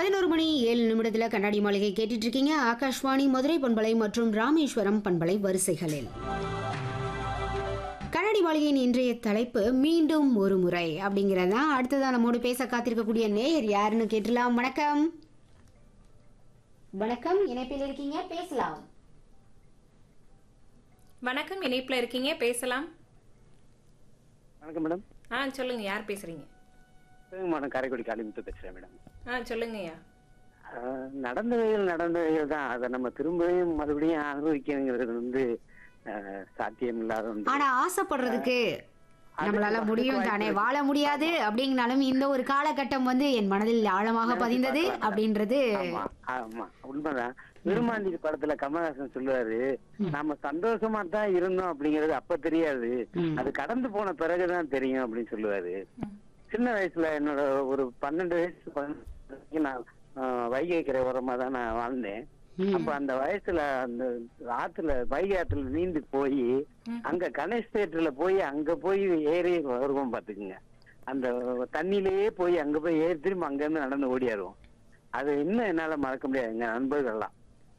பதினோரு மணி ஏழு நிமிடத்தில் கண்ணாடி மாளிகை கேட்டுட்டு இருக்கீங்க ஆகாஷ்வாணி மதுரை பண்பலை மற்றும் ராமேஸ்வரம் பண்பலை வரிசைகளில் கண்ணாடி மாளிகையின் இன்றைய தலைப்பு மீண்டும் ஒரு முறை அப்படிங்கிறதா அடுத்ததா நம்மோடு பேச காத்திருக்கக்கூடிய நேயர் யாருன்னு கேட்டுலாம் வணக்கம் வணக்கம் இணைப்பில் இருக்கீங்க பேசலாம் வணக்கம் இணைப்புல இருக்கீங்க பேசலாம் வணக்கம் மேடம் ஆ சொல்லுங்க யார் பேசுறீங்க சொல்லுங்க மேடம் காரைக்குடி காளிமுத்து பேசுறேன் மேடம் ஆ சொல்லுங்கய்யா ஆஹ் நடந்தவைகள் நடந்தவைகள் தான் அதை நம்ம திரும்பவும் மறுபடியும் அனுபவிக்கணுங்கிறது வந்து ஆஹ் சாத்தியம் இல்லாத ஒன்று ஆனா ஆசைப்படுறதுக்கு அது நம்மளால வாய்ப்பு முடியும் இருக்கு. தானே வாழ முடியாது அப்படிங்கனாலும் இந்த ஒரு காலகட்டம் வந்து என் மனதில் ஆழமாக பதிந்தது அப்படின்றது ஆமா ஆமா உண்மைதான் விருமாண்டி படத்துல கமலஹாசன் சொல்லுவாரு நாம சந்தோஷமா தான் இருந்தோம் அப்படிங்கறது அப்ப தெரியாது ம். அது கடந்து போன பிறகுதான் தெரியும் அப்படின்னு சொல்லுவாரு சின்ன வயசுல என்னோட ஒரு பன்னெண்டு வயசு பதினஞ்சு வரைக்கும் நான் ஆஹ், வைகை கரை ஓரமா தான் நான் வாழ்ந்தேன் ம். அப்ப அந்த வயசுல அந்த ஆத்துல வைகை ஆத்துல நீந்து போய் அங்க கணேஷ் தேட்டர்ல போய் அங்க போய் ஏறி வருவோம் பாத்துக்குங்க அந்த தண்ணியிலேயே போய் அங்க போய் ஏறி திரும்ப அங்க இருந்து நடந்து ஓடியாருவோம் அது இன்னும் என்னால மறக்க முடியாது எங்க நண்பர்கள்லாம்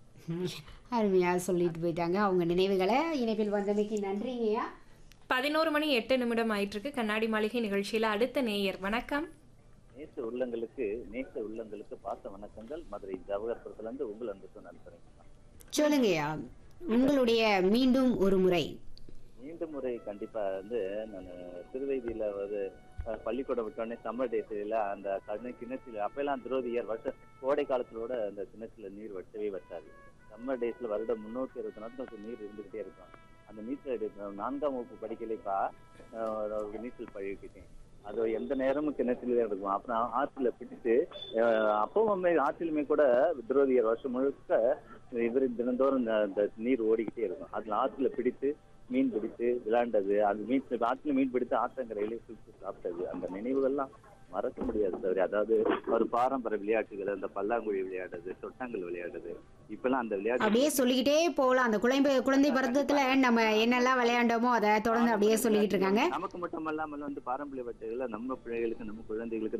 அருமையா சொல்லிட்டு போயிட்டாங்க அவங்க நினைவுகளை இணைப்பில் வந்தமைக்கு நன்றிங்கய்யா பதினோரு மணி எட்டு நிமிடம் ஆயிட்டு இருக்கு கண்ணாடி மாளிகை நிகழ்ச்சியில அடுத்த நேயர் வணக்கம் நேச உள்ளங்களுக்கு நேச உள்ளங்களுக்கு பாச வணக்கங்கள் மதுரை ஜவஹர்புரத்துல இருந்து உங்கள் அன்பு நண்பரேன் சொல்லுங்கய்யா உங்களுடைய மீண்டும் ஒரு முறை மீண்டும் முறை கண்டிப்பா வந்து நான் திருவைதியில ஒரு அஹ், பள்ளிக்கூடம் விட்டோடனே சம்மர் டேஸ்ல அந்த கண்ணு கிணத்துல அப்பெல்லாம் துரோதியர் வருஷ கோடை காலத்திலோட அந்த கிணத்துல நீர் வட்டவே வச்சாரு சம்மர் டேஸ்ல வருடம் முன்னூத்தி இருபத்தி நாட்களுக்கு நீர் இருந்துகிட்டே இருக்கும் அந்த நீச்சல் அடி- நான்காம் வகுப்பு படிக்கலைப்பா அஹ், ஒரு நீச்சல் பழகிக்கிட்டேன் அது எந்த நேரமும் கிணத்துல இருக்கும் அப்புறம் ஆற்றுல பிடிச்சு அஹ், அப்பவுமே ஆற்றிலுமே கூட துரோதியர் வருஷம் முழுக்க இவர் தினந்தோறும் இந்த- இந்த நீர் ஓடிக்கிட்டே இருக்கும் அதுல ஆற்றுல பிடித்து மீன் பிடித்து விளையாண்டது அந்த மீன் ஆற்றுல மீன் பிடித்து ஆற்றங்கரையிலே சுற்றி சாப்பிட்டது அந்த நினைவுகள்லாம் மறக்க முடியாது தவிர அதாவது ஒரு பாரம்பரிய விளையாட்டுகள் அந்த பல்லாங்குழி விளையாடுறது தொட்டாங்கல் விளையாடுறது இப்பெல்லாம் அந்த விளையாட்டு அப்படியே சொல்லிக்கிட்டே போகலாம் அந்த குழந்தை குழந்தை பருவத்துல நம்ம என்னெல்லாம் விளையாண்டோமோ அதை தொடர்ந்து அப்படியே சொல்லிக்கிட்டு இருக்காங்க நமக்கு மட்டும் அல்லாமல் வந்து பாரம்பரிய விளையாட்டுகளை நம்ம பிள்ளைகளுக்கு நம்ம குழந்தைகளுக்கு